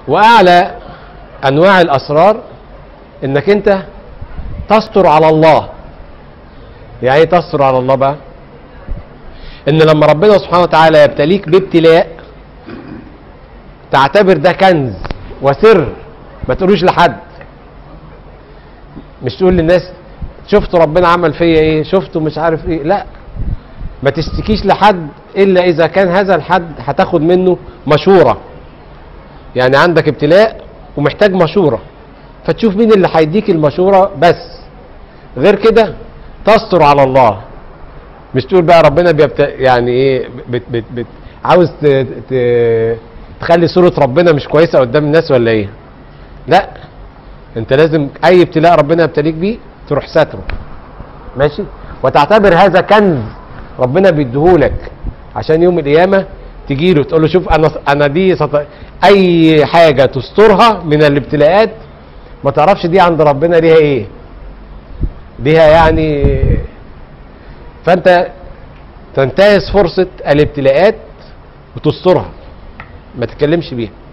واعلى انواع الاسرار انك انت تستر على الله يعني ايه تستر على الله بقى ان لما ربنا سبحانه وتعالى يبتليك بابتلاء تعتبر ده كنز وسر ما تقولوش لحد مش تقول للناس شفتوا ربنا عمل فيا ايه شفتوا مش عارف ايه لا ما تشتكيش لحد الا اذا كان هذا الحد هتاخد منه مشوره يعني عندك ابتلاء ومحتاج مشوره فتشوف مين اللي هيديك المشوره بس غير كده تستر على الله مش تقول بقى ربنا بيبت... يعني ايه بت... بت... بت... عاوز ت... ت... تخلي صورة ربنا مش كويسة قدام الناس ولا ايه لا انت لازم اي ابتلاء ربنا يبتليك بيه تروح ساتره ماشي وتعتبر هذا كنز ربنا بيديهولك عشان يوم القيامة تجيله تقول له شوف انا انا دي سط... اي حاجة تسترها من الابتلاءات ما تعرفش دي عند ربنا ليها ايه ليها يعني فانت تنتهز فرصة الابتلاءات وتسترها ما تتكلمش بيها